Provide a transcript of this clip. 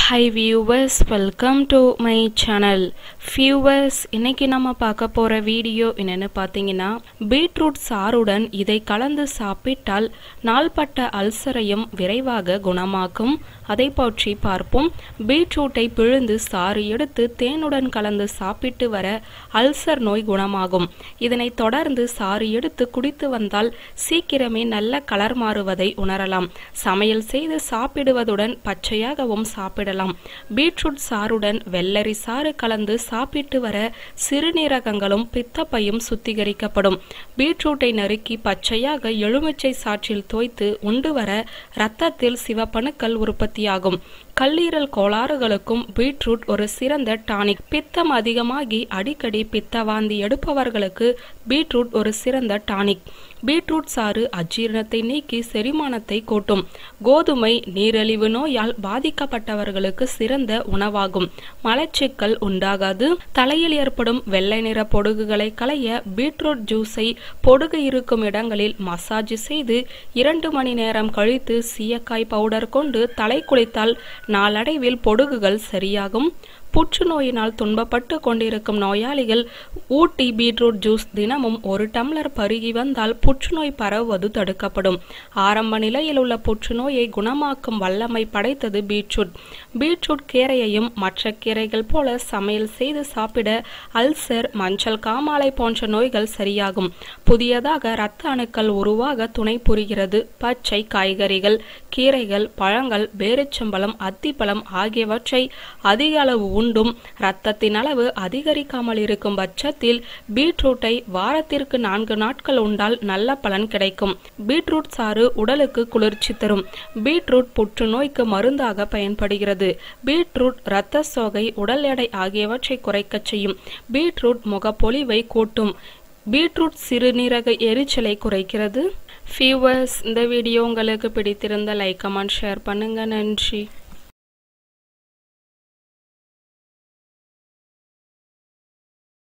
high viewers welcome to my channel viewers இன்னைக்கு நம்ம பார்க்க போகிற வீடியோ என்னென்னு பார்த்தீங்கன்னா பீட்ரூட் சாறுடன் இதை கலந்து சாப்பிட்டால் நாள்பட்ட அல்சரையும் விரைவாக குணமாக்கும் அதை பற்றி பார்ப்போம் பீட்ரூட்டை பிழிந்து சாறு எடுத்து தேனுடன் கலந்து சாப்பிட்டு வர அல்சர் நோய் குணமாகும் இதனை தொடர்ந்து சாறு எடுத்து குடித்து வந்தால் சீக்கிரமே நல்ல கலர் மாறுவதை உணரலாம் சமையல் செய்து சாப்பிடுவதுடன் பச்சையாகவும் சாப்பிடலாம் பீட்ரூட் சாறுடன் வெள்ளரி சாறு கலந்து சாப்பிட்டு வர சிறுநீரகங்களும் பித்தப்பையும் சுத்திகரிக்கப்படும் பீட்ரூட்டை நறுக்கி பச்சையாக எலுமிச்சை சாற்றில் தோய்த்து உண்டு வர இரத்தத்தில் சிவப்பணுக்கள் உற்பத்தியாகும் கல்லீரல் கோளாறுகளுக்கும் பீட்ரூட் ஒரு சிறந்த டானிக் பித்தம் அதிகமாகி அடிக்கடி பித்தவாந்தி எடுப்பவர்களுக்கு பீட்ரூட் ஒரு சிறந்த டானிக் பீட்ரூட் சாறு அஜீரணத்தை நீக்கி செரிமானத்தை கூட்டும் கோதுமை நீரிழிவு நோயால் பாதிக்கப்பட்டவர்களுக்கு சிறந்த உணவாகும் மலச்சிக்கல் உண்டாகாது தலையில் ஏற்படும் வெள்ளை நிற பொடுகுகளை களைய பீட்ரூட் ஜூஸை பொடுகு இருக்கும் இடங்களில் மசாஜ் செய்து இரண்டு மணி நேரம் கழித்து சீயக்காய் பவுடர் கொண்டு தலை குளித்தால் நாளடைவில் பொடுகுகள் சரியாகும் புற்றுநோயினால் துன்பப்பட்டு கொண்டிருக்கும் நோயாளிகள் ஊட்டி பீட்ரூட் ஜூஸ் தினமும் ஒரு டம்ளர் பருகி வந்தால் புற்றுநோய் பரவுவது தடுக்கப்படும் ஆரம்ப நிலையில் உள்ள புற்றுநோயை குணமாக்கும் வல்லமை படைத்தது பீட்ரூட் பீட்ரூட் கீரையையும் மற்ற கீரைகள் போல சமையல் செய்து சாப்பிட அல்சர் மஞ்சள் காமாலை போன்ற நோய்கள் சரியாகும் புதியதாக இரத்த அணுக்கள் உருவாக துணை புரிகிறது பச்சை காய்கறிகள் கீரைகள் பழங்கள் பேரிச்சம்பழம் அத்திப்பழம் ஆகியவற்றை அதிக அளவு உண்டும் இரத்தத்தின் அளவு அதிகரிக்காமல் இருக்கும் பட்சத்தில் பீட்ரூட்டை வாரத்திற்கு நான்கு நாட்கள் உண்டால் நல்ல பலன் கிடைக்கும் பீட்ரூட் சாறு உடலுக்கு குளிர்ச்சி தரும் பீட்ரூட் புற்றுநோய்க்கு மருந்தாக பயன்படுகிறது பீட்ரூட் இரத்த சோகை உடல் எடை ஆகியவற்றை குறைக்கச் செய்யும் பீட்ரூட் முகப்பொலிவை கூட்டும் பீட்ரூட் சிறுநீரக எரிச்சலை குறைக்கிறது ஃபியூவர்ஸ் இந்த வீடியோ உங்களுக்கு பிடித்திருந்த லைக் கமெண்ட் ஷேர் பண்ணுங்க நன்றி